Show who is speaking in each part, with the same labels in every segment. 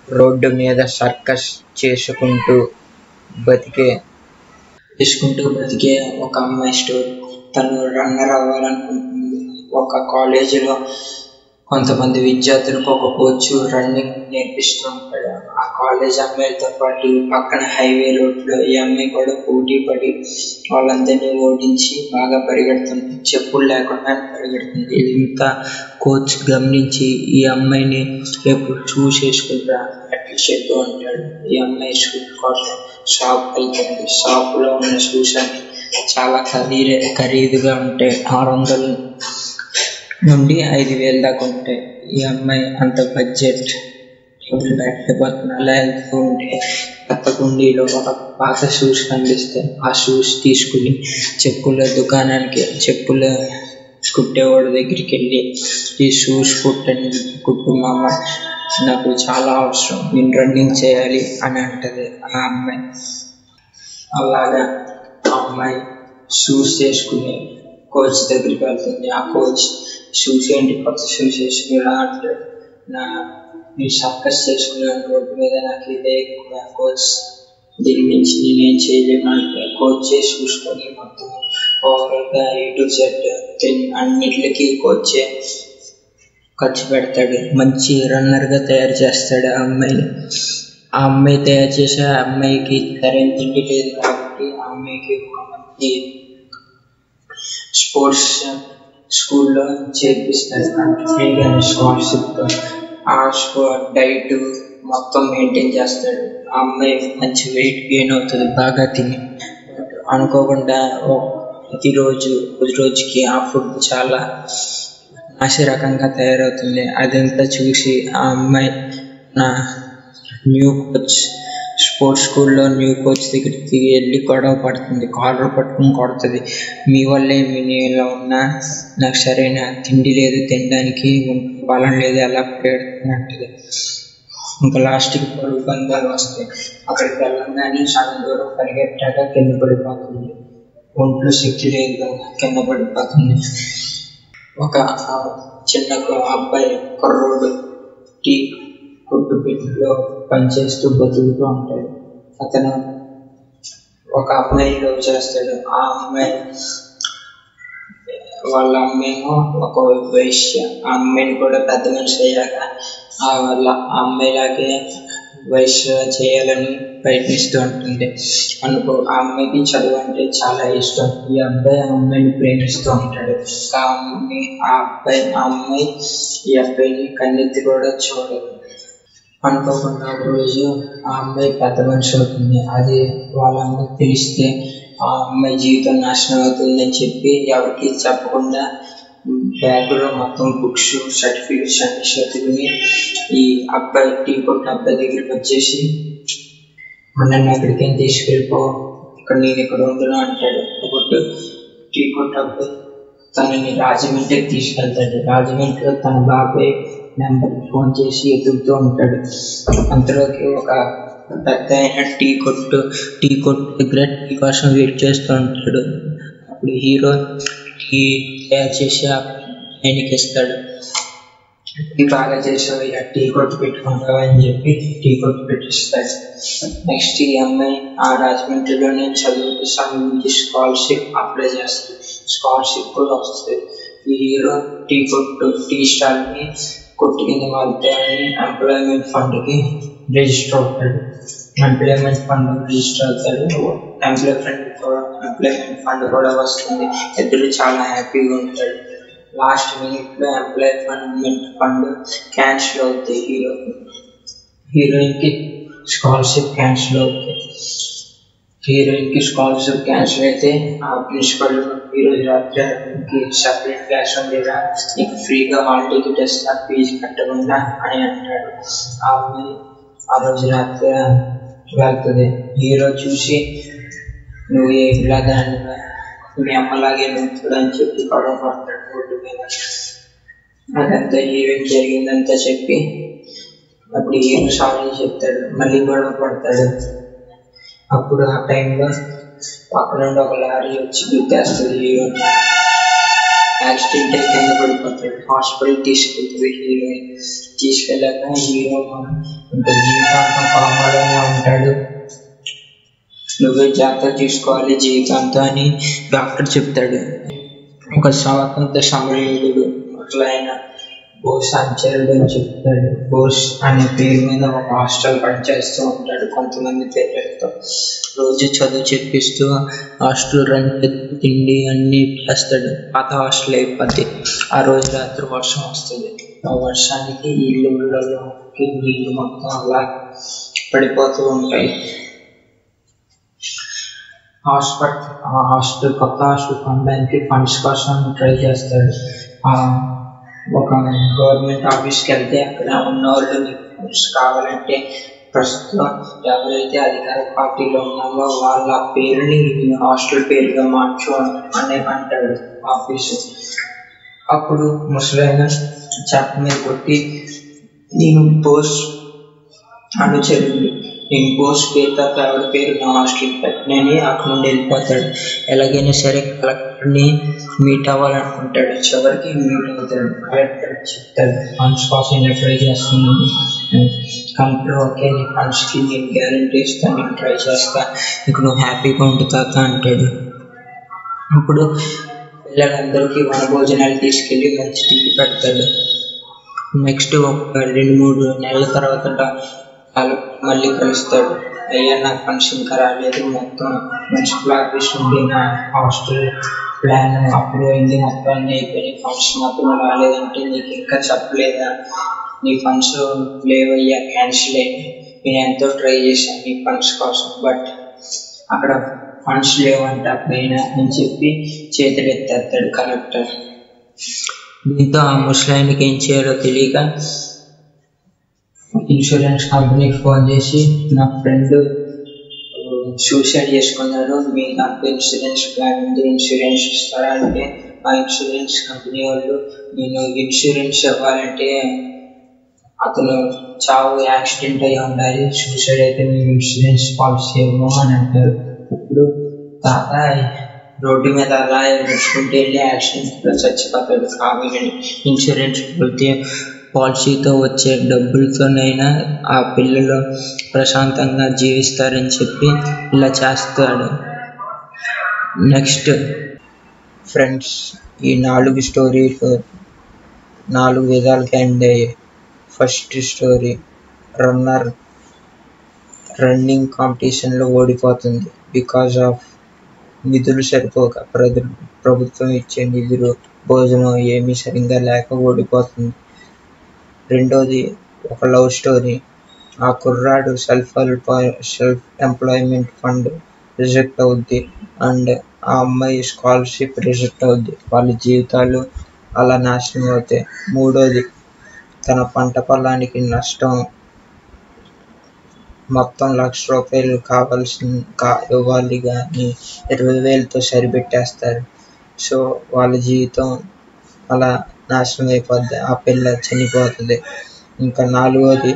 Speaker 1: road మీద circus చేసుకుంటూ బతికే
Speaker 2: చేసుకుంటూ బ్రతికే ఒక అమ్మాయి స్టోరీ తను రన్నర్ అవ్వాలనుకుంటుంది ఒక కాలేజీలో కొంతమంది విద్యార్థులకు ఒక కోచ్ రన్నింగ్ నేర్పిస్తూ ఉంటాడు ఆ కాలేజ్ అమ్మాయిలతో పాటు పక్కన హైవే రోడ్లో ఈ అమ్మాయి కూడా పోటీ పడి వాళ్ళందరినీ ఓడించి బాగా పరిగెడుతుంది చెప్పులు లేకుండా పరిగెడుతుంది ఇదంతా కోచ్ గమనించి ఈ అమ్మాయిని ఎప్పుడు చూస్ చేసుకుంటా అట్లా చెప్తూ ఉంటాడు ఈ అమ్మాయి షూ కోసం షాప్ వెళ్తుంది షాప్ లో ఉన్న షూస్ అన్ని చాలా ఖరీదు ఖరీదుగా ఉంటాయి ఆరు వందలు నుండి ఐదు వేలు దాకా ఉంటాయి ఈ అమ్మాయి అంత బడ్జెట్ టేబుల్ పెట్టబోతున్న అలా వెళ్తూ ఉంటే కొత్త కుండీలో ఒక పాత షూస్ కనిపిస్తే ఆ షూస్ తీసుకుని చెప్పుల దుకాణానికి చెప్పుల కుట్టేవాడి దగ్గరికి వెళ్ళి ఈ షూస్ కుట్టండి కుట్టు మామ నాకు చాలా అవసరం నేను రన్నింగ్ చేయాలి అని అంటది ఆ అమ్మాయి అలాగా ఆ అమ్మాయి షూస్ చేసుకుని కోచ్ దగ్గరికి వెళ్తుంది ఆ కోచ్ షూస్ ఏంటి కొత్త షూస్ వేసుకుని రా అంటాడు నా నేను సర్కస్ చేసుకున్నాను రోడ్డు మీద నాకు ఇదే ఎక్కువ కోచ్ దీని నుంచి నేనేం చేయలేను అంటే కోచ్ చేసి చూసుకొని మొత్తం ఓవరాల్గా ఏ టు జెడ్ అన్నిటికీ కోచ్ ఖర్చు పెడతాడు మంచి రన్నర్గా తయారు చేస్తాడు ఆ అమ్మాయిని ఆ అమ్మాయి తయారు చేసే ఆ అమ్మాయికి సరైన తిండి లేదు కాబట్టి ఆ అమ్మాయికి ఒక మంచి స్పోర్ట్స్ స్కూల్లో చేర్పిస్తారు అంటే ఫ్రీగా స్కాలర్షిప్ ఆ డైట్ మొత్తం మెయింటైన్ చేస్తాడు ఆ అమ్మాయి మంచి వెయిట్ గెయిన్ అవుతుంది బాగా తిని అనుకోకుండా ప్రతిరోజు రోజు రోజుకి ఆ ఫుడ్ చాలా నాసిరకంగా తయారవుతుంది అదంతా చూసి ఆ అమ్మాయి నా న్యూ కోచ్ స్పోర్ట్స్ స్కూల్లో న్యూ కోచ్ దగ్గరికి వెళ్ళి గొడవ పడుతుంది కాలర్ పట్టుకుని కొడుతుంది మీ వల్లే మీ నేను ఇలా ఉన్నా నాకు సరైన తిండి లేదు తినడానికి బలం లేదు ఎలా పెడుతున్నట్టుది ఇంకా లాస్ట్కి పరుగు బంధాలు వస్తాయి అక్కడికి వెళ్ళంగానే సగం దూరం పరిగెట్టాక కింద పడిపోతుంది ఒంట్లో శక్తి లేదు కదా కింద పడిపోతుంది ఒక ఆ, చిన్న కు- అబ్బాయి కుర్రోడు టీ కొట్టు పెట్టిలో పనిచేస్తూ బతుకుతూ ఉంటాడు అతను ఒక అమ్మాయి లవ్ చేస్తాడు ఆ అమ్మాయి వాళ్ళ అమ్మేమో ఒక వైశ్య ఆ అమ్మాయిని కూడా పెద్ద మనిషి అయ్యాక ఆ వాళ్ళ ఆ అమ్మాయిలాగే వైశ్య చేయాలని ప్రయత్నిస్తూ ఉంటుంది అనుకో ఆ అమ్మాయికి చదువు అంటే చాలా ఇష్టం ఈ అబ్బాయి ఆ అమ్మాయిని ప్రేమిస్తూ ఉంటాడు ఆ అమ్మాయి ఆ అబ్బాయి ఆ అమ్మాయి ఈ అబ్బాయిని కన్నెత్తి కూడా చూడదు అనుకోకుండా ఒక రోజు ఆ అమ్మాయి పెద్ద మనిషి అవుతుంది అది వాళ్ళ అమ్మకి తెలిస్తే ఆ అమ్మాయి జీవితం నాశనం అవుతుందని చెప్పి ఎవరికి చెప్పకుండా బ్యాగ్లో మొత్తం బుక్స్ సర్టిఫికెట్స్ అన్ని చదువుకుని ఈ అబ్బాయి టీ కొట్టిన అబ్బాయి దగ్గరికి వచ్చేసి నన్ను ఎక్కడికైనా తీసుకెళ్ళిపో ఇక్కడ నేను ఇక్కడ ఉండును అంటాడు అప్పుడు టీ కొట్టు అబ్బాయి తనని రాజమండ్రికి తీసుకెళ్తాడు రాజమండ్రిలో తన బాబాయ్ నెంబర్కి ఫోన్ చేసి ఎదుగుతూ ఉంటాడు అంతలోకి ఒక పెద్ద అయిన టీ కొట్టు టీ కొట్టు దగ్గర టీ కోసం వెయిట్ చేస్తూ ఉంటాడు అప్పుడు హీరో టీ తయారు చేసి ఆ ఆయనకి ఇస్తాడు టీ బాగా చేసావు ఇక టీ కొట్టు పెట్టుకుంటావా అని చెప్పి టీ కొట్టు పెట్టిస్తాడు నెక్స్ట్ ఈ అమ్మాయి ఆ రాజమండ్రిలోనే చదువుకు సంబంధించి స్కాలర్షిప్ అప్లై చేస్తుంది స్కాలర్షిప్ కూడా వస్తుంది ఈ హీరో టీ కొట్టు టీ స్టాల్ ని కొట్టు కింద మారుతాయని ఎంప్లాయ్మెంట్ ఫండ్ కి రిజిస్టర్ అవుతాడు ఎంప్లాయ్మెంట్ ఫండ్ రిజిస్టర్ అవుతాడు ఎంప్లాయ్మెంట్ కూడా ఎంప్లాయ్మెంట్ ఫండ్ కూడా వస్తుంది ఇద్దరు చాలా హ్యాపీగా ఉంటాడు లాస్ట్ మినిట్ లో ఎంప్లాయ్మెంట్ ఫండ్ క్యాన్సిల్ అవుతాయి హీరో హీరోయిన్ కి స్కాలర్షిప్ క్యాన్సిల్ అవుతాయి హీరోయిన్ కి స్కాలర్షిప్ క్యాన్సిల్ అయితే ఆ ప్రిన్సిపల్ ఈరోజు రాత్రికి సపరేట్ క్యాష్ ఉండేదా నీకు ఫ్రీగా హాల్ టికెట్ ఇస్తా ఫీజు కట్టకుండా అని అంటాడు ఆ అమ్మాయి ఆ రోజు రాత్రి వెళ్తుంది హీరో చూసి నువ్వు ఇలా దాన్ని మీ అమ్మలాగే నువ్వు అని చెప్పి గొడవ పడతాడు రోడ్డు మీద అదంతా హీరోయిన్ జరిగిందంతా చెప్పి అప్పుడు హీరో సారీ చెప్తాడు మళ్ళీ గొడవ పడతాడు అప్పుడు ఆ టైంలో పక్క నుండి ఒక లారీ వచ్చి గుద్దేస్తుంది హీరో యాక్సిడెంట్ అయి కింద పడిపోతాడు హాస్పిటల్ తీసుకెళ్తుంది హీరోయిన్ తీసుకెళ్ళాక హీరో ఇంకా జీవితాంతం కామాలోనే ఉంటాడు నువ్వే జాగ్రత్త తీసుకోవాలి జీవితాంతం అని డాక్టర్ చెప్తాడు ఒక స్వాతంత్ర సమరయోధుడు అట్లయిన బోస్ అంచెలుడు అని చెప్తాడు బోస్ అనే పేరు మీద ఒక హాస్టల్ పనిచేస్తూ ఉంటాడు కొంతమంది పేర్లతో రోజు చదువు చెప్పిస్తూ హాస్టల్ రన్ తిండి అన్ని చేస్తాడు పాత హాస్టల్ అయిపోద్ది ఆ రోజు రాత్రి వర్షం వస్తుంది ఆ వర్షానికి ఇల్లు ఊళ్ళలోకి నీళ్ళు మొత్తం అలా పడిపోతూ ఉంటాయి హాస్పిటల్ ఆ హాస్టల్ కొత్త హాస్టల్ కొనడానికి ఫండ్స్ కోసం ట్రై చేస్తాడు ఆ ఒక గవర్నమెంట్ ఆఫీస్కి వెళ్తే అక్కడ ఉన్న వాళ్ళు నీకు ఫండ్స్ కావాలంటే ప్రస్తుతం ఎవరైతే అధికార పార్టీలో ఉన్నారో వాళ్ళ పేరుని నీ హాస్టల్ పేరుగా మార్చు అని అంటాడు ఆఫీసు అప్పుడు ముసలైన చెత్త మీద కొట్టి నేను పోస్ట్ అనుచరుడు నేను పోస్ట్ పేరు తప్ప ఎవరి పేరు నా హాస్టల్ పెట్టినని అక్కడ నుండి వెళ్ళిపోతాడు ఎలాగైనా సరే కలెక్టర్ని మీట్ అవ్వాలనుకుంటాడు చివరికి మీట్ అవుతాడు కలెక్టర్ చెప్తాడు ఫండ్స్ కోసం నేను ట్రై చేస్తున్నాను కలెక్టర్ ఓకే నీ ఫండ్స్కి నేను గ్యారంటీ ఇస్తాను నేను ట్రై చేస్తా ఇక నువ్వు హ్యాపీగా ఉండు తాత అంటాడు ఇప్పుడు పిల్లలందరికీ వనభోజనాలు తీసుకెళ్ళి మంచి తిండి పెడతాడు నెక్స్ట్ ఒక రెండు మూడు నెలల తర్వాత డా- వాళ్ళు మళ్ళీ కలుస్తాడు అయ్యా నాకు ఫండ్స్ ఇంకా రాలేదు మొత్తం మున్సిపల్ ఆఫీస్ నుండి నా హాస్టల్ ప్లాన్ అప్పుడు అయింది మొత్తం అన్ని అయిపోయినాయి ఫండ్స్ మాత్రం రాలేదంటే నీకు ఇంకా చెప్పలేదా నీ ఫండ్స్ లేవయ్యా క్యాన్సిల్ అయ్యాయి నేను ఎంతో ట్రై చేశాను నీ ఫండ్స్ కోసం బట్ అక్కడ ఫండ్స్ లేవంట పైన అని చెప్పి చేతులు ఎత్తేస్తాడు కలెక్టర్ దీంతో ఆ ముసలాయనకి ఏం చేయాలో తెలియక ఇన్సూరెన్స్ కంపెనీకి ఫోన్ చేసి నా ఫ్రెండ్ సూసైడ్ చేసుకున్నాడు మీ నాకు ఇన్సూరెన్స్ ప్లాన్ ఉంది ఇన్సూరెన్స్ ఇస్తారా అంటే ఆ ఇన్సూరెన్స్ కంపెనీ వాళ్ళు నేను ఇన్సూరెన్స్ ఇవ్వాలంటే అతను చావు యాక్సిడెంట్ అయి ఉండాలి సూసైడ్ అయితే మేము ఇన్సూరెన్స్ పాలసీ ఇవ్వము అని అంటారు ఇప్పుడు తాత రోడ్డు మీద అలా నడుచుకుంటూ వెళ్ళి యాక్సిడెంట్లో చచ్చిపోతాడు కాబట్టి ఇన్సూరెన్స్ పోతే పాలసీతో వచ్చే డబ్బులతోనైనా ఆ పిల్లలు ప్రశాంతంగా జీవిస్తారని చెప్పి ఇలా చేస్తాడు నెక్స్ట్
Speaker 1: ఫ్రెండ్స్ ఈ నాలుగు స్టోరీలు నాలుగు విధాలుగా ఎండ్ అయ్యాయి ఫస్ట్ స్టోరీ రన్నర్ రన్నింగ్ కాంపిటీషన్లో ఓడిపోతుంది బికాజ్ ఆఫ్ నిధులు సరిపోక ప్రజ ప్రభుత్వం ఇచ్చే నిధులు భోజనం ఏమీ సరిగ్గా లేక ఓడిపోతుంది రెండోది ఒక లవ్ స్టోరీ ఆ కుర్రాడు self self employment fund reject అవుద్ది అండ్ ఆ అమ్మాయి స్కాలర్షిప్ రిజెక్ట్ అవుద్ది వాళ్ళ జీవితాలు అలా నాశనం అవుతాయి మూడోది తన పంట పొలానికి నష్టం మొత్తం లక్ష రూపాయలు కావాల్సిన కా ఇవ్వాలి కానీ ఇరవై వేలతో సరిపెట్టేస్తారు సో వాళ్ళ జీవితం అలా నాశనం అయిపోద్ది ఆ పిల్ల చనిపోతుంది ఇంకా నాలుగోది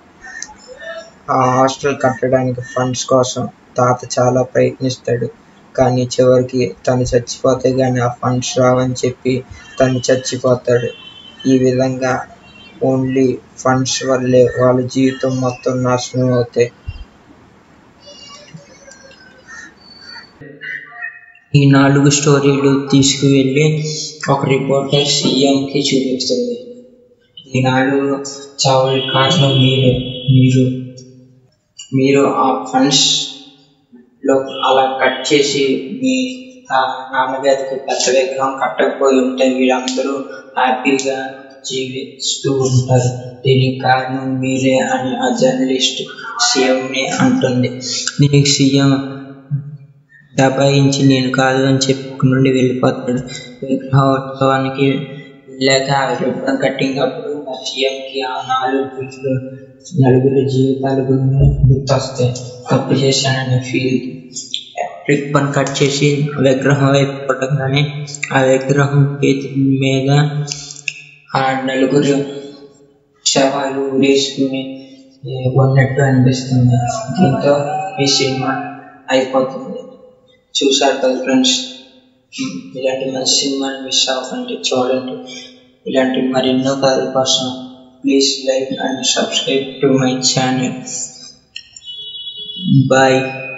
Speaker 1: ఆ హాస్టల్ కట్టడానికి ఫండ్స్ కోసం తాత చాలా ప్రయత్నిస్తాడు కానీ చివరికి తను చచ్చిపోతే కానీ ఆ ఫండ్స్ రావని చెప్పి తను చచ్చిపోతాడు ఈ విధంగా ఓన్లీ ఫండ్స్ వల్లే వాళ్ళ జీవితం మొత్తం నాశనం అవుతాయి
Speaker 2: ఈ నాలుగు స్టోరీలు తీసుకువెళ్ళి ఒక రిపోర్టర్ సీఎంకి చూపిస్తుంది ఈ నాలుగు చావుల కారణం మీరు మీరు మీరు ఆ ఫండ్స్ లో అలా కట్ చేసి మీ తా- నాన్నగారికి పెద్ద విగ్రహం కట్టకపోయి ఉంటే వీళ్ళందరూ హ్యాపీగా జీవిస్తూ ఉంటారు దీనికి కారణం మీరే అని ఆ జర్నలిస్ట్ సీఎంని అంటుంది దీనికి సీఎం దబాయించి నేను కాదు అని చెప్పి అక్కడి నుండి వెళ్ళిపోతాడు విగ్రహోత్సవానికి వెళ్ళాక ఆ రిబ్బన్ కట్టింగ్ అప్పుడు ఆ సీఎంకి ఆ నాలుగు గుర్తులు నలుగురు జీవితాల గురించి గుర్తొస్తాయి తప్పు చేశానని ఫీల్ రిబ్బన్ కట్ చేసి విగ్రహం వైపు కొట్టగానే ఆ విగ్రహం చేతి మీద ఆ నలుగురు శవాలు వేసుకుని ఉన్నట్టు అనిపిస్తుంది దీంతో ఈ సినిమా అయిపోతుంది చూసారు కదా ఫ్రెండ్స్ ఇలాంటి మంచి సినిమాని మిస్ అవ్వకండి చూడండి ఇలాంటి మరెన్నో కథల కోసం please like and subscribe to my channel bye